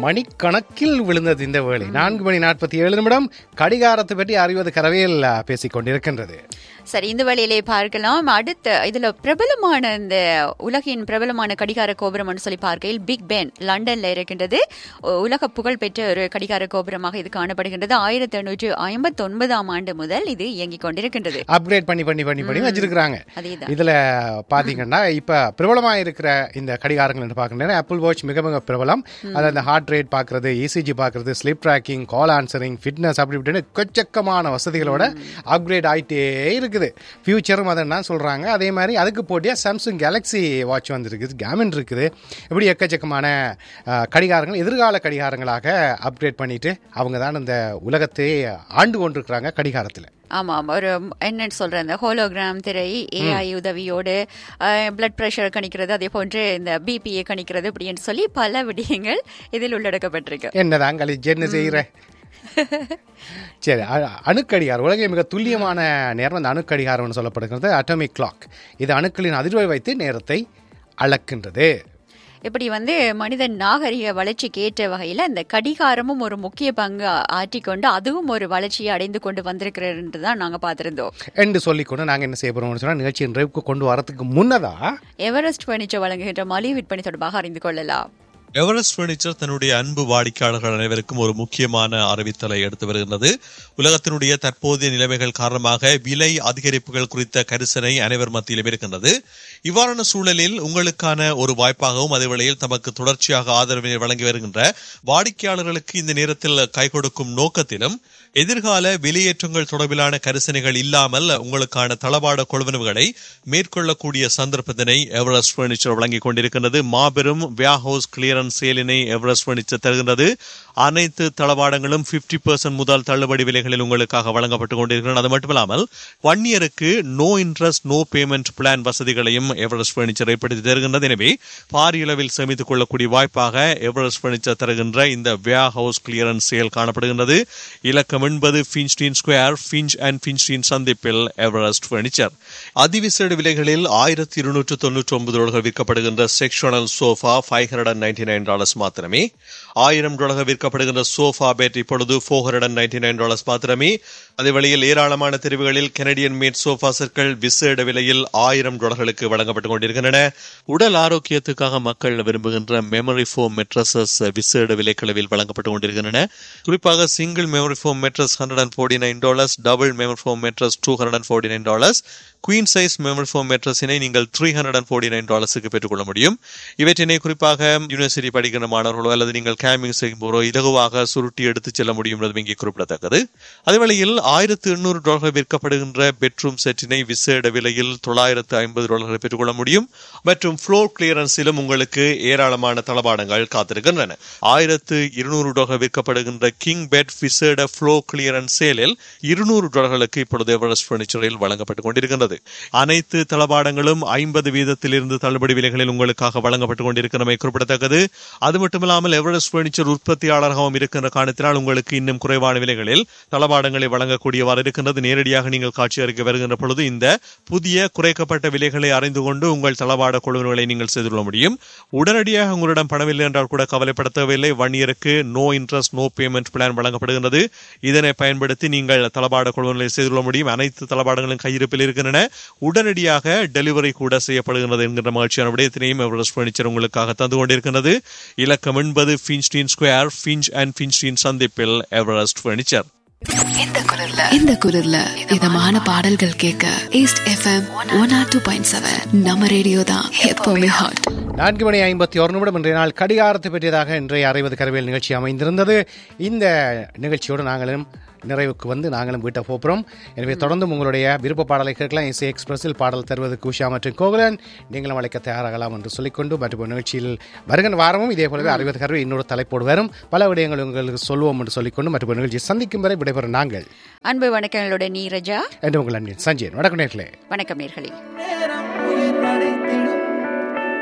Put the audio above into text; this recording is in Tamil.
மணிக்கணக்கில் விழுந்தது இந்த வேளை நான்கு மணி நாற்பத்தி ஏழு நிமிடம் கடிகாரத்தை பற்றி அறிவது கரவையில் பேசிக் கொண்டிருக்கின்றது சரி இந்த வழியிலே பார்க்கலாம் அடுத்த இதுல பிரபலமான இந்த உலகின் பிரபலமான கடிகார கோபுரம்னு சொல்லி பார்க்கையில் பிக் பென் லண்டன்ல இருக்கின்றது உ- உலக புகழ்பெற்ற ஒரு கடிகார கோபுரமாக இது காணப்படுகின்றது ஆயிரத்தி எண்ணூற்று ஐம்பத்தி ஒன்பதாம் ஆண்டு முதல் இது இயங்கிக் கொண்டிருக்கின்றது அப்கிரேட் பண்ணி பண்ணி பண்ணி பண்ணி வச்சிருக்கிறாங்க அதேதான் இதுல பாத்தீங்கன்னா இப்ப பிரபலமா இருக்கிற இந்த கடிகாரங்கள் என்று பார்க்கின்றன ஆப்பிள் வாட்ச் மிக மிக பிரபலம் அதுல இந்த ஹார்ட் ரேட் பார்க்கறது இசிஜி பார்க்கறது sleep tracking call answering fitness அப்படி இப்படின்னு எக்கச்சக்கமான வசதிகளோட அப்கிரேட் ஆயிட்டே இருக்குது ஃபியூச்சரும் அதை என்ன சொல்றாங்க அதே மாதிரி அதுக்கு போட்டியா சாம்சங் கேலக்ஸி வாட்ச் வந்திருக்குது கேமன் இருக்குது இப்படி எக்கச்சக்கமான அஹ், கடிகாரங்கள் எதிர்கால கடிகாரங்களாக அப்கிரேட் பண்ணிட்டு அவங்க தான் இந்த உலகத்தை ஆண்டு கொண்டிருக்கிறாங்க கடிகாரத்தில் ஆமாம் ஒரு என்னன்னு சொல்ற இந்த ஹோலோகிராம் திரை ஏஐ உதவியோடு பிளட் பிரஷர் கணிக்கிறது அதே போன்று இந்த பிபிஏ கணிக்கிறது இப்படின்னு சொல்லி பல விடயங்கள் இதில் உள்ளடக்கப்பட்டிருக்கு என்னதான் கழிச்சு என்ன செய்கிற சரி அ- அணுக்கடிகாரம் உலகில் மிக துல்லியமான நேரம் அந்த அணுக்கடிகாரம்னு சொல்லப்படுகிறது அட்டோமிக் கிளாக் இது அணுக்களின் அதிர்வை வைத்து நேரத்தை அளக்கின்றது இப்படி வந்து மனிதன் நாகரிக வளர்ச்சிக்கு ஏற்ற வகையில் இந்த கடிகாரமும் ஒரு முக்கிய பங்கு ஆ- ஆற்றிக்கொண்டு அதுவும் ஒரு வளர்ச்சியை அடைந்து கொண்டு வந்திருக்கிறது தான் நாங்க பார்த்திருந்தோம் என்று சொல்லிக்கொண்டு நாங்கள் என்ன செய்ய போறோம்னு சொன்னால் நிகழ்ச்சியின் நிறைவுக்கு கொண்டு வரதுக்கு முன்னதா எவரெஸ்ட் பர்னிச்சர் வழங்குகின்ற மலிவு விற்பனை தொடர்பாக அறிந்து கொள்ளலாம் எவரெஸ்ட் பர்னிச்சர் தன்னுடைய அன்பு வாடிக்கையாளர்கள் அனைவருக்கும் ஒரு முக்கியமான அறிவித்தலை எடுத்து வருகின்றது உலகத்தினுடைய தற்போதைய நிலைமைகள் காரணமாக விலை அதிகரிப்புகள் குறித்த கரிசனை அனைவர் மத்தியிலும் இருக்கின்றது இவ்வாறான சூழலில் உங்களுக்கான ஒரு வாய்ப்பாகவும் அதே வேளையில் தமக்கு தொடர்ச்சியாக ஆதரவினை வழங்கி வருகின்ற வாடிக்கையாளர்களுக்கு இந்த நேரத்தில் கை கொடுக்கும் நோக்கத்திலும் எதிர்கால வெளியேற்றங்கள் தொடர்பிலான கரிசனைகள் இல்லாமல் உங்களுக்கான தளபாட கொள்வனவுகளை மேற்கொள்ளக்கூடிய சந்தர்ப்பத்தினை எவரெஸ்ட் பர்னிச்சர் வழங்கிக் கொண்டிருக்கின்றது மாபெரும் வியாஹவுஸ் கிளியரன்ஸ் சேலினை எவரெஸ்ட் பர்னிச்சர் தருகின்றது அனைத்து தளபாடங்களும் 50% முதல் தள்ளுபடி விலைகளில் உங்களுக்காக வழங்கப்பட்டு கொண்டிருக்கிறது அது மட்டுமில்லாமல் ஒன் இயருக்கு no interest no payment plan வசதிகளையும் எவரெஸ்ட் பர்னிச்சர் ஏற்படுத்தி தருகின்றது எனவே பாரிய அளவில் சேமித்துக் கொள்ளக்கூடிய வாய்ப்பாக எவரெஸ்ட் பர்னிச்சர் தருகின்ற இந்த வியா ஹவுஸ் கிளியரன்ஸ் சேல் காணப்படுகின்றது இலக்கம் என்பது Finstein square Finch and Finstein சந்திப்பில் எவரெஸ்ட் பர்னிச்சர் அதிவிசேட விலைகளில் ஆயிரத்தி இருநூற்று தொன்னூற்றி ஒன்பது டாலர்கள் விற்கப்படுகின்ற sectional sofa five hundred and ninety nine dollars மாத்திரமே ஆயிரம் டாலர்கள் விற்கப்படுகின்ற சோஃபா பேட் இப்பொழுது four hundred and ninety nine dollars மாத்திரமே அதே வழியில் ஏராளமான தெரிவுகளில் கெனடியன் மேட் சோஃபா சர்க்கிள் விசேட விலையில் ஆயிரம் டாலர்களுக்கு வழங்கப்பட்டுக் கொண்டிருக்கின்றன உடல் ஆரோக்கியத்துக்காக மக்கள் விரும்புகின்ற மெமரி ஃபோம் மெட்ரஸஸ் விசேட விலைக்களவில் வழங்கப்பட்டுக் கொண்டிருக்கின்றன குறிப்பாக single memory foam mattress hundred and forty nine dollars double memory foam mattress two hundred and forty nine dollars queen size memory foam மெட்ரஸினை நீங்கள் three hundred and forty nine டாலர்ஸுக்கு பெற்றுக்கொள்ள முடியும் இவற்றினை குறிப்பாக யூனிவர்சிட்டி படிக்கிற மாணவர்களோ அல்லது நீங்கள் கேம்பிங் செய்யும் போதோ இலகுவாக சுருட்டி எடுத்துச் செல்ல முடியும் என்பதும் இங்கே குறிப்பிடத்தக்கது அதேவேளையில் ஆயிரத்து எண்ணூறு டாலர்கள் விற்கப்படுகின்ற பெட்ரூம் செட்டினை விசேட விலையில் தொள்ளாயிரத்து ஐம்பது டாலர்கள் பெற்றுக்கொள்ள முடியும் மற்றும் ஃப்ளோர் கிளியரன்ஸிலும் உங்களுக்கு ஏராளமான தளபாடங்கள் காத்திருக்கின்றன ஆயிரத்து இருநூறு டாலர்கள் விற்கப்படுகின்ற கிங் பெட் விசேட ஃப்ளோ கிளியரன்ஸ் சேலில் இருநூறு டாலர்களுக்கு இப்பொழுது எவரெஸ்ட் பர்னிச்சரில் வழங்கப்பட்டுக் கொண்டிருக்கின்றது அனைத்து தளபாடங்களும் ஐம்பது வீதத்திலிருந்து தள்ளுபடி விலைகளில் உங்களுக்காக வழங்கப்பட்டுக் கொண்டிருக்கிறமை குறிப்பிடத்தக்கது அது மட்டுமில்லாமல் எவரெஸ்ட் பர்னிச்சர் உற்பத்தியாளராகவும் இருக்கின்ற காரணத்தினால் உங்களுக்கு இன்னும் குறைவான விலைகளில் தளபாடங்களை வழங்கக்கூடியவாறு இருக்கின்றது நேரடியாக நீங்கள் காட்சி அறிக்கை வருகின்ற பொழுது இந்த புதிய குறைக்கப்பட்ட விலைகளை அறிந்து கொண்டு உங்கள் தளபாட கொள்வனங்களை நீங்கள் செய்து கொள்ள முடியும் உடனடியாக உங்களிடம் பணமில்லை என்றால் கூட கவலைப்பட தேவையில்லை ஒன் இயருக்கு no interest no payment plan வழங்கப்படுகின்றது இதனை பயன்படுத்தி நீங்கள் தளபாட கொள்வனங்களை செய்து கொள்ள முடியும் அனைத்து தளபாடங்களும் கையிருப்பில் இருக்கின்றன உடனடியாக டெலிவரி கூட செய்யப்படுகிறது என்கின்ற மகிழ்ச்சியான விடயத்தினையும் எவரெஸ்ட் பர்னிச்சர் உங்களுக்காக தந்து கொண்டிருக்கிறது இலக்கம் என்பது Finstein square Finch and Finstein சந்திப்பில் எவரெஸ்ட் பர்னிச்சர் இந்த குரல்ல இதமான பாடல்கள் கேட்க East FM one R two point seven நம்ம ரேடியோ தான் எப்பவுமே ஹாட் நான்கு மணி ஐம்பத்தி ஒரு நிமிடம் இன்றைய நாள் கடிகாரத்தை பற்றியதாக இன்றைய அறைவது கருவியல் நிகழ்ச்சி அமைந்திருந்தது இந்த நிகழ்ச்சியோடு நாங்களும் நிறைவுக்கு வந்து நாங்களும் வீட்டை போகிறோம் எனவே தொடர்ந்து உங்களுடைய விருப்ப பாடலை கேட்கலாம் இசை எக்ஸ்பிரஸில் பாடல் தருவதற்கு உஷா மற்றும் கோகுலன் நீங்களும் அழைக்க தயாராகலாம் என்று சொல்லிக்கொண்டு மற்றும் நிகழ்ச்சியில் வருகின்ற வாரமும் இதே போலவே அறிவது கருவி இன்னொரு தலைப்போடு வரும் பல விடயங்கள் உங்களுக்கு சொல்வோம் என்று சொல்லிக்கொண்டு மற்றும் நிகழ்ச்சியை சந்திக்கும் வரை விடைபெறும் நாங்கள் அன்பு வணக்கங்களோட நீரஜா என்று உங்கள் அன்பின் சஞ்சயன் வணக்கம் நேர்களே வணக்கம் நேர்களே நேரம் உயிர் வரைத்திட